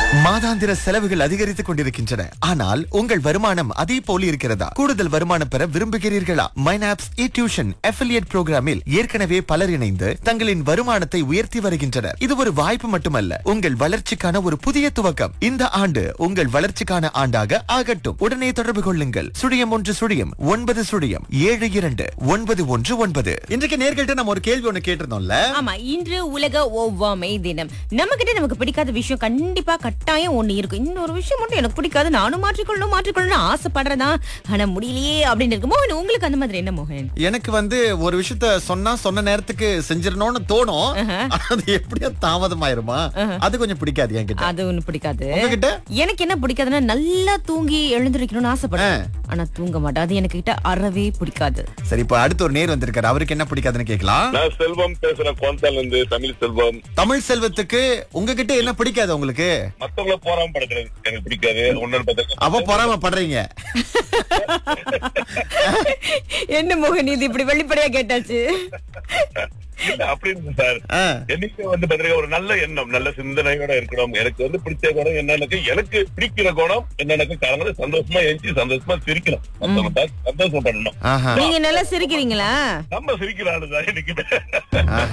மாதாந்திர செலவுகள் அதிகரித்துக் கொண்டிருக்கின்றன ஆனால் உங்கள் வருமானம் அதே போல் இருக்கிறதா கூடுதல் வருமானம் பெற விரும்புகிறீர்களா மைனாப்ஸ் இ டியூஷன் அஃபிலியேட் புரோகிராமில் ஏற்கனவே பலர் இணைந்து தங்களின் வருமானத்தை உயர்த்தி வருகின்றனர் இது ஒரு வாய்ப்பு மட்டுமல்ல உங்கள் வளர்ச்சிக்கான ஒரு புதிய துவக்கம் இந்த ஆண்டு உங்கள் வளர்ச்சிக்கான ஆண்டாக ஆகட்டும் உடனே தொடர்பு கொள்ளுங்கள் சுழியம் ஒன்று சுழியம் ஒன்பது சுழியம் ஏழு இரண்டு ஒன்பது ஒன்று ஒன்பது இன்றைக்கு நேர்கிட்ட நம்ம ஒரு கேள்வி ஒண்ணு கேட்டிருந்தோம்ல ஆமா இன்று உலக ஒவ்வாமை தினம் நம்ம கிட்ட நமக்கு பிடிக்காத விஷயம் கண்டிப்பா கட்டாயம் ஒண்ணு இருக்கும் இன்னொரு விஷயம் மட்டும் எனக்கு பிடிக்காது நானும் மாற்றிக்கொள்ளணும் மாற்றிக்கொள்ளணும் ஆசைப்படுறதா ஆனா முடியலையே அப்படின்னு இருக்கு மோகன் உங்களுக்கு அந்த மாதிரி என்ன மோகன் எனக்கு வந்து ஒரு விஷயத்த சொன்னா சொன்ன நேரத்துக்கு செஞ்சிடணும்னு தோணும் ஆனா அது எப்படியோ தாமதமாயிருமா அது கொஞ்சம் பிடிக்காது என்கிட்ட அது ஒண்ணு பிடிக்காது உங்ககிட்ட எனக்கு என்ன பிடிக்காதுன்னா நல்லா தூங்கி எழுந்திருக்கணும்னு ஆசைப்படுறேன் ஆனா தூங்க மாட்டேன் அது எனக்கு கிட்ட அறவே பிடிக்காது சரி இப்ப அடுத்து ஒரு நேர் வந்திருக்காரு அவருக்கு என்ன பிடிக்காதுன்னு கேட்கலாம் நான் செல்வம் பேசுறேன் கோந்தால இருந்து தமிழ் செல்வம் தமிழ் செல்வத்துக்கு உங்ககிட்ட என்ன பிடிக்காது உங்களுக்கு மத்தவங்கள போறாம படுக்கிறது எனக்கு பிடிக்காது ஒன்னு அவ பொறாமப்படுறீங்க என்ன மோகன் இது இப்படி வெளிப்படையா கேட்டாச்சு இல்ல அப்படின்னு சார் ஆ. என்னைக்கு வந்து பாத்தீங்கன்னா ஒரு நல்ல எண்ணம் நல்ல சிந்தனையோட இருக்கணும் எனக்கு வந்து பிடிச்ச குணம் என்னன்னு எனக்கு பிடிக்கிற குணம் என்னன்னு காரணம் சந்தோஷமா எழுச்சி சந்தோஷமா சிரிக்கணும் மத்தவங்க பார்த்து சந்தோஷம் பண்ணணும் ஆஹா நீங்க நல்லா சிரிக்கிறீங்களா நம்ம சிரிக்கிற ஆளுதான் எனக்கு